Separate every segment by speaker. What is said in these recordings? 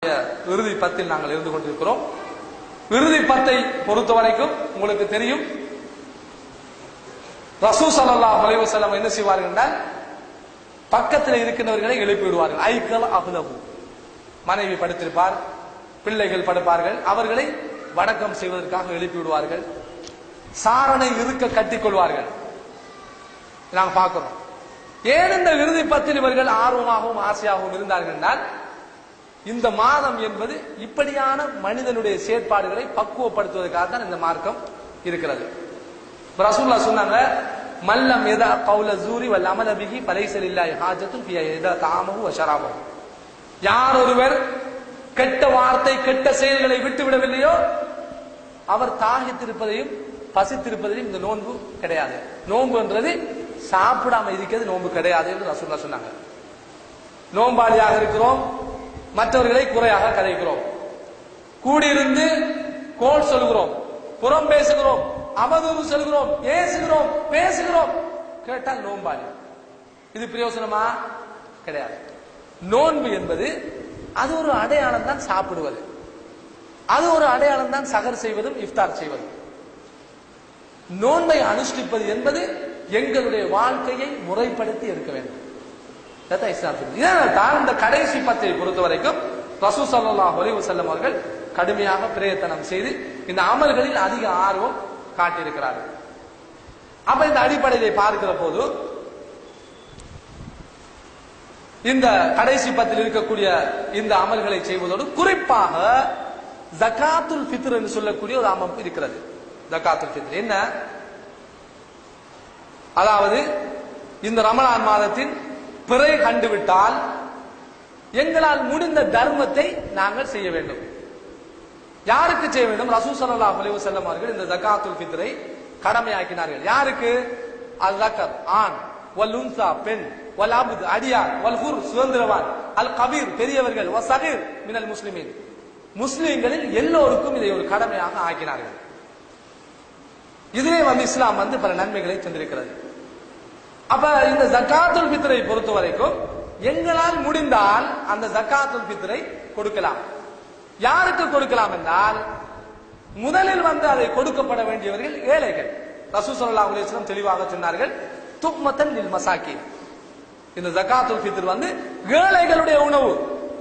Speaker 1: இறுதி பத்தில் நாங்கள் இருந்து கொண்டிருக்கிறோம் இறுதி பத்தை பொறுத்த வரைக்கும் உங்களுக்கு தெரியும் ரசூ சல்லல்லாஹு அலைஹி வஸல்லம் என்ன செய்வார்கள் என்றால் பக்கத்தில் இருக்கின்றவர்களை எழுப்பி விடுவார்கள் ஐக்கல் அகுலகு மனைவி படுத்திருப்பார் பிள்ளைகள் படுப்பார்கள் அவர்களை வணக்கம் செய்வதற்காக எழுப்பி விடுவார்கள் சாரணை இருக்க கட்டிக் கொள்வார்கள் நாங்க பார்க்கிறோம் ஏன் இந்த இறுதி பத்தில் இவர்கள் ஆர்வமாகவும் ஆசையாகவும் இருந்தார்கள் என்றால் இந்த மாதம் என்பது இப்படியான மனிதனுடைய செயற்பாடுகளை பக்குவப்படுத்துவதற்காக தான் இந்த மார்க்கம் இருக்கிறது இப்ப ரசூல்லா சொன்னாங்க மல்லம் எதா கௌல ஜூரி வல் அமல பிஹி பலைசல் இல்லாய் ஹாஜத்தும் பிய எதா தாமகு வஷராமகு யார் ஒருவர் கெட்ட வார்த்தை கெட்ட செயல்களை விட்டு விடவில்லையோ அவர் தாகித்திருப்பதையும் பசித்திருப்பதையும் இந்த நோன்பு கிடையாது நோன்புன்றது சாப்பிடாம இருக்கிறது நோன்பு கிடையாது என்று ரசூல்லா சொன்னாங்க நோம்பாளியாக இருக்கிறோம் மற்றவர்களை குறையாக கதைக்கிறோம் கூடியிருந்து கோல் சொல்கிறோம் புறம் பேசுகிறோம் அவதூறு சொல்கிறோம் ஏசுகிறோம் பேசுகிறோம் கேட்டால் நோம்பாளி இது பிரயோசனமா கிடையாது நோன்பு என்பது அது ஒரு அடையாளம் தான் சாப்பிடுவது அது ஒரு அடையாளம் தான் சகர் செய்வதும் இஃப்தார் செய்வதும் நோன்பை அனுஷ்டிப்பது என்பது எங்களுடைய வாழ்க்கையை முறைப்படுத்தி இருக்க வேண்டும் இதான் இஸ்லாம் சொல்லுது. இதனால் தான் இந்த கடைசி பத்தை பொறுத்த வரைக்கும் ரசூ சல்லாஹ் அலைஹி வஸல்லம் அவர்கள் கடுமையாக பிரயத்தனம் செய்து இந்த அமல்களில் அதிக ஆர்வம் காட்டியிருக்கிறார்கள் அப்ப இந்த அடிப்படையிலே பார்க்கிற போது இந்த கடைசி பத்தில் இருக்கக்கூடிய இந்த அமல்களை செய்வதோடு குறிப்பாக ஜகாத்துல் ஃபித்ர் என்று சொல்லக்கூடிய ஒரு அமைப்பு இருக்கிறது ஜகாத்துல் ஃபித்ர் என்ன அதாவது இந்த ரமலான் மாதத்தின் பிறை கண்டுவிட்டால் எங்களால் முடிந்த தர்மத்தை நாங்கள் செய்ய வேண்டும் யாருக்கு செய்ய வேண்டும் ரசூ ஸல்லல்லாஹு அலைஹி வஸல்லம் அவர்கள் இந்த ஜகாத்துல் ஃபித்ரை கடமையாக்கினார்கள் யாருக்கு அல் ஜக்கர் ஆண் வல் உன்சா பெண் வல் அப்து அடியார் வல் ஹுர் சுதந்திரவான் அல் கபீர் பெரியவர்கள் வ சகீர் மினல் முஸ்லிமீன் முஸ்லிம்களில் எல்லோருக்கும் இதை ஒரு கடமையாக ஆக்கினார்கள் இதிலே வந்து இஸ்லாம் வந்து பல நன்மைகளை தந்திருக்கிறது அப்ப இந்த ஜக்காத்துல் பித்ரை பொறுத்த வரைக்கும் எங்களால் முடிந்தால் அந்த ஜக்காத்துல் பித்ரை கொடுக்கலாம் யாருக்கு கொடுக்கலாம் என்றால் முதலில் வந்து அதை கொடுக்கப்பட வேண்டியவர்கள் ஏழைகள் ரசூ ஸல்லல்லாஹு அலைஹி வஸல்லம் தெளிவாக சொன்னார்கள் துக்மத்தன் லில் மசாக்கின் இந்த ஜக்காத்துல் ஃபித்ர் வந்து ஏழைகளுடைய உணவு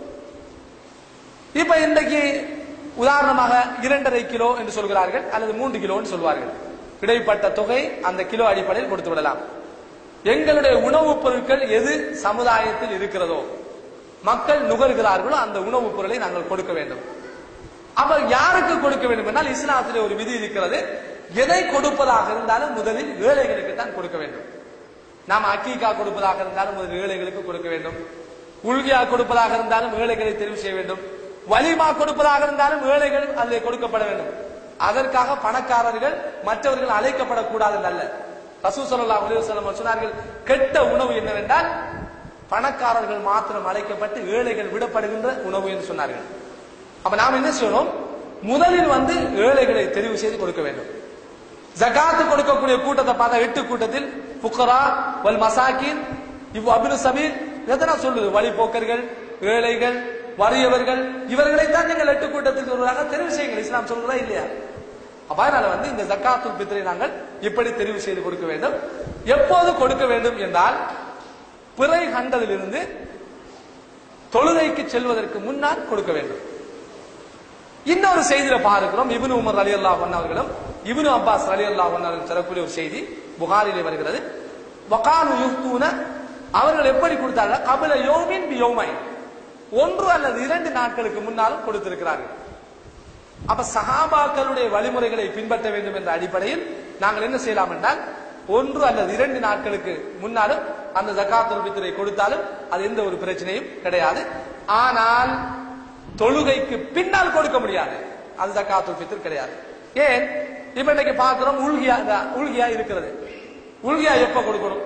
Speaker 1: இப்ப இன்றைக்கு உதாரணமாக இரண்டரை கிலோ என்று சொல்கிறார்கள் அல்லது மூன்று கிலோன்னு சொல்வார்கள் இடைப்பட்ட தொகை அந்த கிலோ அடிப்படையில் கொடுத்து விடலாம் எங்களுடைய உணவுப் பொருட்கள் எது சமுதாயத்தில் இருக்கிறதோ மக்கள் நுகர்கிறார்களோ அந்த உணவுப் பொருளை நாங்கள் கொடுக்க வேண்டும் அப்ப யாருக்கு கொடுக்க வேண்டும் என்றால் இஸ்லாத்திலே ஒரு விதி இருக்கிறது எதை கொடுப்பதாக இருந்தாலும் முதலில் ஏழைகளுக்கு தான் கொடுக்க வேண்டும் நாம் அக்கீகா கொடுப்பதாக இருந்தாலும் முதலில் ஏழைகளுக்கு கொடுக்க வேண்டும் உள்கியா கொடுப்பதாக இருந்தாலும் ஏழைகளை தெரிவு செய்ய வேண்டும் வலிமா கொடுப்பதாக இருந்தாலும் ஏழைகள் அதில் கொடுக்கப்பட வேண்டும் அதற்காக பணக்காரர்கள் மற்றவர்கள் அழைக்கப்படக்கூடாது அல்ல ரசூ ஸல்லல்லாஹு அலைஹி வஸல்லம் சொன்னார்கள் கெட்ட உணவு என்னவென்றால் பணக்காரர்கள் மாத்திரம் அழைக்கப்பட்டு ஏழைகள் விடப்படுகின்ற உணவு என்று சொன்னார்கள் அப்ப நாம் என்ன செய்யணும் முதலில் வந்து ஏழைகளை தெரிவு செய்து கொடுக்க வேண்டும் ஜகாத்து கொடுக்கக்கூடிய கூட்டத்தை பார்த்தா எட்டு கூட்டத்தில் புக்கரா வல் மசாக்கின் இவ் அபினு சபீர் எதனா சொல்லுது வழிபோக்கர்கள் ஏழைகள் வறியவர்கள் இவர்களைத்தான் நீங்கள் எட்டு கூட்டத்தில் ஒருவராக தெரிவு செய்யுங்கள் இஸ்லாம் சொல்றதா இல்லையா அப்ப அதனால வந்து இந்த ஜக்காத்துல் பித்ரை நாங்கள் இப்படி தெரிவு செய்து கொடுக்க வேண்டும் எப்போது கொடுக்க வேண்டும் என்றால் பிறை கண்டதிலிருந்து தொழுகைக்கு செல்வதற்கு முன்னால் கொடுக்க வேண்டும் இன்னொரு செய்தியில பார்க்கிறோம் இப்னு உமர் அலி அல்லாஹ் அவர்களும் இப்னு அப்பாஸ் அலி அல்லாஹ் அவர்கள் தரக்கூடிய ஒரு செய்தி புகாரிலே வருகிறது வகானு யுஃப்தூன அவர்கள் எப்படி கொடுத்தார்கள் கபில யோமின் பி யோமை ஒன்று அல்லது இரண்டு நாட்களுக்கு முன்னாலும் கொடுத்திருக்கிறார்கள் அப்ப சஹாபாக்களுடைய வழிமுறைகளை பின்பற்ற வேண்டும் என்ற அடிப்படையில் நாங்கள் என்ன செய்யலாம் என்றால் ஒன்று அல்லது இரண்டு நாட்களுக்கு முன்னாலும் அந்த ஜக்காத்துல் பித்ரை கொடுத்தாலும் அது எந்த ஒரு பிரச்சனையும் கிடையாது ஆனால் தொழுகைக்கு பின்னால் கொடுக்க முடியாது அது ஜக்காத்துல் பித்ர் கிடையாது ஏன் இப்ப இன்னைக்கு பார்க்கிறோம் உள்கியா உள்கியா இருக்கிறது உள்கியா எப்ப கொடுக்கணும்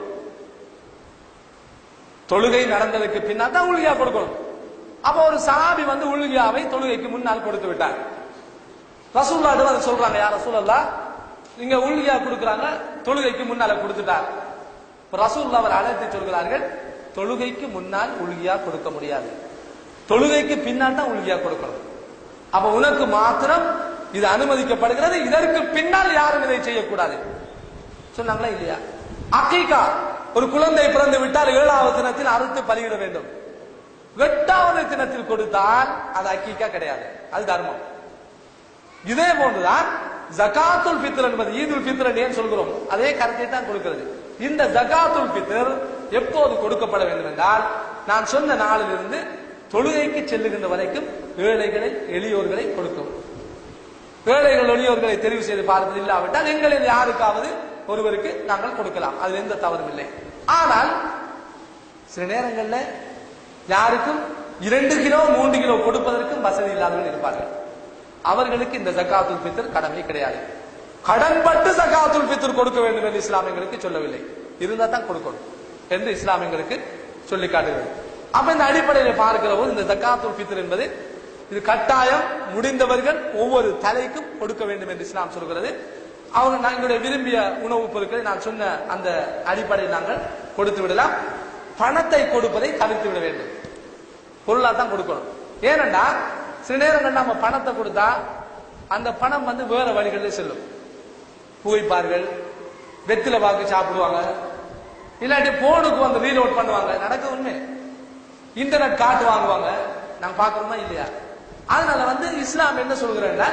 Speaker 1: தொழுகை நடந்ததுக்கு பின்னால் தான் உள்கியா கொடுக்கணும் அப்ப ஒரு சஹாபி வந்து உள்கியாவை தொழுகைக்கு முன்னால் கொடுத்து விட்டார் ரசூல்லா அதை சொல்றாங்க யார் ரசூலல்லா நீங்க உள்கியா கொடுக்கறாங்க தொழுகைக்கு முன்னால கொடுத்துட்டார் ரசூல்லா அவர் அழைத்து சொல்கிறார்கள் தொழுகைக்கு முன்னால் உள்கியா கொடுக்க முடியாது தொழுகைக்கு பின்னால் தான் உள்கியா கொடுக்கணும் அப்ப உனக்கு மாத்திரம் இது அனுமதிக்கப்படுகிறது இதற்கு பின்னால் யாரும் இதை செய்யக்கூடாது சொன்னாங்களா இல்லையா அக்கீகா ஒரு குழந்தை பிறந்து விட்டால் ஏழாவது தினத்தில் அறுத்து பலியிட வேண்டும் எட்டாவது தினத்தில் கொடுத்தால் அது அக்கீகா கிடையாது அது தர்மம் இதே போன்றுதான் ஜகாத்துல் ஃபித்ர் என்பது ஈதுல் ஃபித்ர் என்று ஏன் சொல்கிறோம் அதே கருத்தை தான் கொடுக்கிறது இந்த ஜகாத்துல் ஃபித்ர் எப்போது கொடுக்கப்பட வேண்டும் என்றால் நான் சொன்ன நாளிலிருந்து தொழுகைக்கு செல்லுகின்ற வரைக்கும் ஏழைகளை எளியோர்களை கொடுக்கும் ஏழைகள் எளியோர்களை தெரிவு செய்து பார்ப்பது இல்லாவிட்டால் எங்களில் யாருக்காவது ஒருவருக்கு நாங்கள் கொடுக்கலாம் அதில் எந்த தவறும் இல்லை ஆனால் சில நேரங்கள்ல யாருக்கும் இரண்டு கிலோ மூன்று கிலோ கொடுப்பதற்கும் வசதி இல்லாதவர்கள் இருப்பார்கள் அவர்களுக்கு இந்த ஜக்காத்துல் ஃபித்ர் கடமை கிடையாது கடன்பட்டு ஜக்காத்துல் ஃபித்ர் கொடுக்க வேண்டும் என்று இஸ்லாமியங்களுக்கு சொல்லவில்லை இருந்தா தான் கொடுக்கணும் என்று இஸ்லாமியங்களுக்கு சொல்லி காட்டுகிறது அப்ப இந்த அடிப்படையில் பார்க்கிற போது இந்த ஜக்காத்துல் ஃபித்ர் என்பது இது கட்டாயம் முடிந்தவர்கள் ஒவ்வொரு தலைக்கும் கொடுக்க வேண்டும் என்று இஸ்லாம் சொல்கிறது அவங்க நாங்களுடைய விரும்பிய உணவுப் பொருட்களை நான் சொன்ன அந்த அடிப்படையில் நாங்கள் கொடுத்து விடலாம் பணத்தை கொடுப்பதை தவிர்த்து விட வேண்டும் பொருளா தான் கொடுக்கணும் ஏனென்றா சில நேரங்கள் நம்ம பணத்தை கொடுத்தா அந்த பணம் வந்து வேற வழிகளில் செல்லும் புகைப்பார்கள் வெத்தில பாக்கு சாப்பிடுவாங்க இல்லாட்டி போனுக்கு வந்து ரீலோட் பண்ணுவாங்க நடக்க உண்மை இன்டர்நெட் காட்டு வாங்குவாங்க நாங்க பாக்குறோமா இல்லையா அதனால வந்து இஸ்லாம் என்ன சொல்கிறேன்னா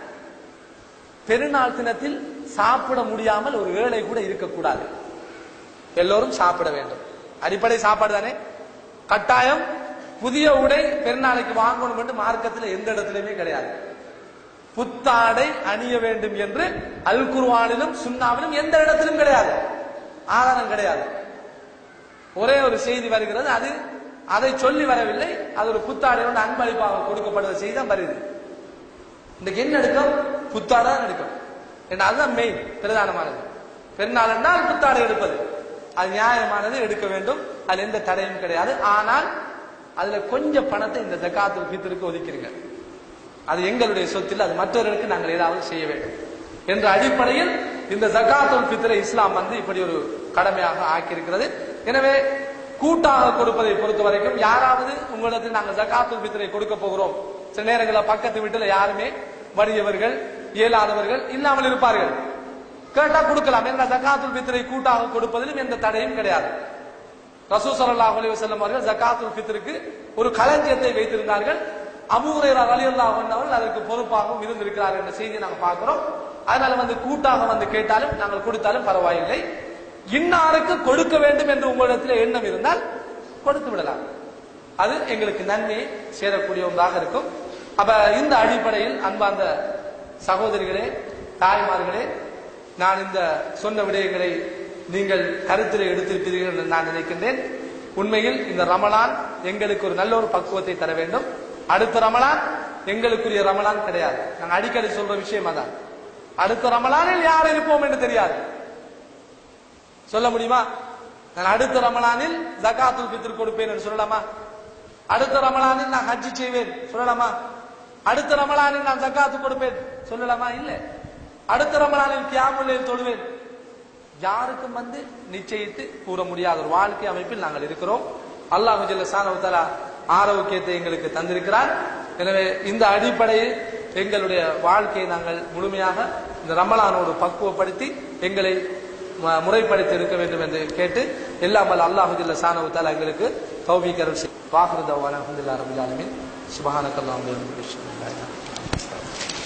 Speaker 1: பெருநாள் தினத்தில் சாப்பிட முடியாமல் ஒரு ஏழை கூட இருக்கக்கூடாது எல்லோரும் சாப்பிட வேண்டும் அடிப்படை சாப்பாடு தானே கட்டாயம் புதிய உடை பெருநாளைக்கு வாங்கணும் என்று மார்க்கத்தில் எந்த இடத்திலுமே கிடையாது புத்தாடை அணிய வேண்டும் என்று அல் குர்வானிலும் சுன்னாவிலும் எந்த இடத்திலும் கிடையாது ஆதாரம் கிடையாது ஒரே ஒரு செய்தி வருகிறது அது அதை சொல்லி வரவில்லை அது ஒரு புத்தாடை வந்து அன்பளிப்பாக கொடுக்கப்படுற செய்தி தான் வருது இன்னைக்கு என்ன எடுக்கும் புத்தாடை தான் எடுக்கும் ஏன்னா அதுதான் மெயின் பிரதானமானது பெருநாள் என்றால் புத்தாடை எடுப்பது அது நியாயமானது எடுக்க வேண்டும் அது எந்த தடையும் கிடையாது ஆனால் அதுல கொஞ்சம் பணத்தை இந்த ஜக்காத்துல் ஃபித்ருக்கு ஒதுக்கிருங்க அது எங்களுடைய சொத்தில் அது மற்றவர்களுக்கு நாங்கள் ஏதாவது செய்ய வேண்டும் என்ற அடிப்படையில் இந்த ஜக்காத்துல் ஃபித்ரை இஸ்லாம் வந்து இப்படி ஒரு கடமையாக ஆக்கியிருக்கிறது எனவே கூட்டாக கொடுப்பதை பொறுத்த வரைக்கும் யாராவது உங்களிடத்தில் நாங்கள் ஜக்காத்துல் ஃபித்ரை கொடுக்க போகிறோம் சில நேரங்களில் பக்கத்து வீட்டுல யாருமே வறியவர்கள் இயலாதவர்கள் இல்லாமல் இருப்பார்கள் கேட்டா கொடுக்கலாம் என்ற ஜக்காத்துல் ஃபித்ரை கூட்டாக கொடுப்பதிலும் எந்த தடையும் கிடையாது ரசூ ஸல்லல்லாஹு அலைஹி வஸல்லம் அவர்கள் ஜகாத்துல் ஃபித்ருக்கு ஒரு களஞ்சியத்தை வைத்திருந்தார்கள் அபூ ஹுரைரா ரலியல்லாஹு அன்ஹு அவர்கள் அதற்கு பொறுப்பாகவும் இருந்திருக்கிறார் என்ற செய்தியை நாங்க பார்க்கிறோம் அதனால வந்து கூட்டாக வந்து கேட்டாலும் நாங்கள் கொடுத்தாலும் பரவாயில்லை இன்னாருக்கு கொடுக்க வேண்டும் என்று உங்களிடத்தில் எண்ணம் இருந்தால் கொடுத்து விடலாம் அது எங்களுக்கு நன்மையை சேரக்கூடிய ஒன்றாக இருக்கும் அப்ப இந்த அடிப்படையில் அன்பார்ந்த சகோதரிகளே தாய்மார்களே நான் இந்த சொன்ன விடயங்களை நீங்கள் கருத்தில் எடுத்திருப்பீர்கள் என்று நான் நினைக்கின்றேன் உண்மையில் இந்த ரமலான் எங்களுக்கு ஒரு நல்ல ஒரு பக்குவத்தை தர வேண்டும் அடுத்த ரமலான் எங்களுக்குரிய ரமலான் கிடையாது நான் அடிக்கடி சொல்ற விஷயம் அதான் அடுத்த ரமலானில் யார் இருப்போம் என்று தெரியாது சொல்ல முடியுமா நான் அடுத்த ரமலானில் ஜகாத்துல் ஃபித்ர் கொடுப்பேன் என்று சொல்லலாமா அடுத்த ரமலானில் நான் ஹஜ்ஜி செய்வேன் சொல்லலாமா அடுத்த ரமலானில் நான் ஜக்காத்து கொடுப்பேன் சொல்லலாமா இல்ல அடுத்த ரமலானில் கியாமுல்லையில் தொழுவேன் யாருக்கும் வந்து நிச்சயித்து கூற முடியாத ஒரு வாழ்க்கை அமைப்பில் நாங்கள் இருக்கிறோம் அல்லாஹு ஜல்ல சானவத்தாலா ஆரோக்கியத்தை எங்களுக்கு தந்திருக்கிறார் எனவே இந்த அடிப்படையில் எங்களுடைய வாழ்க்கையை நாங்கள் முழுமையாக இந்த ரமலானோடு பக்குவப்படுத்தி எங்களை ம- முறைப்படுத்தி இருக்க வேண்டும் என்று கேட்டு எல்லாம் வல்ல அல்லாஹு ஜல்ல சானவத்தாலா எங்களுக்கு தௌபீக் அருள் செய்ய வாஹிருதவான அல்ஹம்துலில்லாஹி ரபில் ஆலமீன் சுப்ஹானக்கல்லாஹு வ பிஹம்திஹி அஷ்ஹது அன் லா இலாஹா இல்லா அன்த அஸ்தக்ஃபிருக்க